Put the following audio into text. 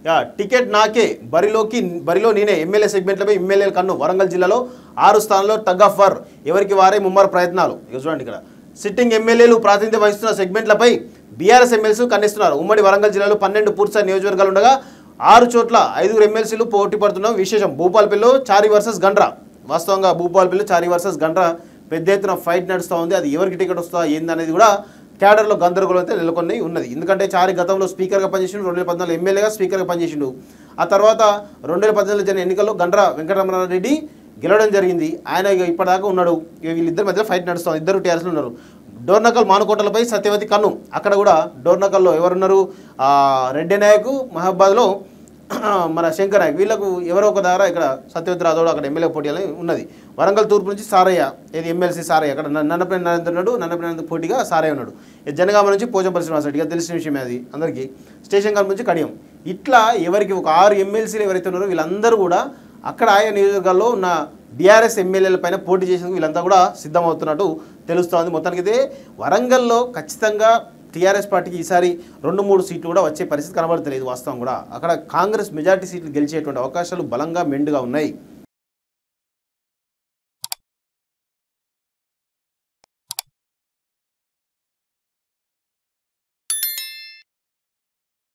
yeah, ticket నాకే బరిలోకి బరిలో నేనే ఎమ్మెల్యే సెగ్మెంట్లపై ఎమ్మెల్యేల కన్ను వరంగల్ జిల్లాలో ఆరు స్థానంలో టగ్ ఆఫ్ వర్ ఎవరికి వారే ముమ్మర ప్రయత్నాలు ఇక చూడండి ఇక్కడ సిట్టింగ్ ఎమ్మెల్యేలు ప్రాతినిధ్యం వహిస్తున్న సెగ్మెంట్లపై బీఆర్ఎస్ ఎమ్మెల్సీలు ఖండిస్తున్నారు ఉమ్మడి వరంగల్ జిల్లాలో పన్నెండు పూర్తిస్థాయి నియోజకవర్గాలు ఉండగా ఆరు చోట్ల ఐదుగురు ఎమ్మెల్సీలు పోటీ పడుతున్న విశేషం భూపాలపల్లిలో చారి వర్సెస్ గండ్రా వాస్తవంగా భూపాలపల్లి చారి వర్సెస్ గండ్రా పెద్ద ఎత్తున ఫైట్ నడుస్తూ ఉంది అది ఎవరికి టికెట్ వస్తుందా ఏందనేది కూడా క్యాడర్లో గందరగోళం అయితే నెలకొని ఉన్నది ఎందుకంటే చారి గతంలో స్పీకర్గా పనిచేసిండు రెండు వేల పద్నాలుగు ఎమ్మెల్యేగా స్పీకర్గా పనిచేసిండు ఆ తర్వాత రెండు వేల పద్నాలుగు జరిగిన ఎన్నికల్లో గండ్ర వెంకటరమణారెడ్డి గెలవడం జరిగింది ఆయన ఇక ఇప్పటిదాకా ఉన్నాడు ఇక వీళ్ళిద్దరి మధ్య ఫైట్ నడుస్తుంది ఇద్దరు టీఆర్ఎస్లో ఉన్నారు డోర్నకల్ మానుకోటలపై సత్యవతి కన్ను అక్కడ కూడా డోర్నకల్లో ఎవరున్నారు ఆ, రెడ్డి నాయక్ మహబాద్లో మన శంకర్ నాయక్ వీళ్ళకు ఎవరో ఒక దగ్గర ఇక్కడ సత్యవతి రాథోడ్ అక్కడ ఎమ్మెల్యే పోటీ అని ఉన్నది వరంగల్ తూర్పు నుంచి సారయ్య ఇది ఎమ్మెల్సీ సారయ్య అక్కడ నన్న- నన్నపల్లి నరేంద్ర ఉన్నాడు నన్నపల్లి నరేంద్ర పోటీగా సారయ్య ఉన్నాడు ఇది జనగామ నుంచి పోచంపల్లి శ్రీనివాస్ రెడ్డి ఇక తెలిసిన విషయమే అది అందరికీ స్టేషన్ కాల్ నుంచి కడియం ఇట్లా ఎవరికి ఒక ఆరు ఎమ్మెల్సీలు ఎవరైతే ఉన్నారో వీళ్ళందరూ కూడా అక్కడ ఆయా నియోజకవర్గాల్లో ఉన్న బీఆర్ఎస్ ఎమ్మెల్యేల పైన పోటీ చేసేందుకు వీళ్ళంతా కూడా సిద్ధమవుతున్నట్టు తెలుస్తోంది మొత్తానికి అయితే వరంగల్లో ఖచ్చితంగా టీఆర్ఎస్ పార్టీకి ఈసారి రెండు మూడు సీట్లు కూడా వచ్చే పరిస్థితి కనబడతలేదు వాస్తవం కూడా అక్కడ కాంగ్రెస్ మెజార్టీ సీట్లు గెలిచేటువంటి అవకాశాలు బలంగా మెండుగా ఉన్నాయి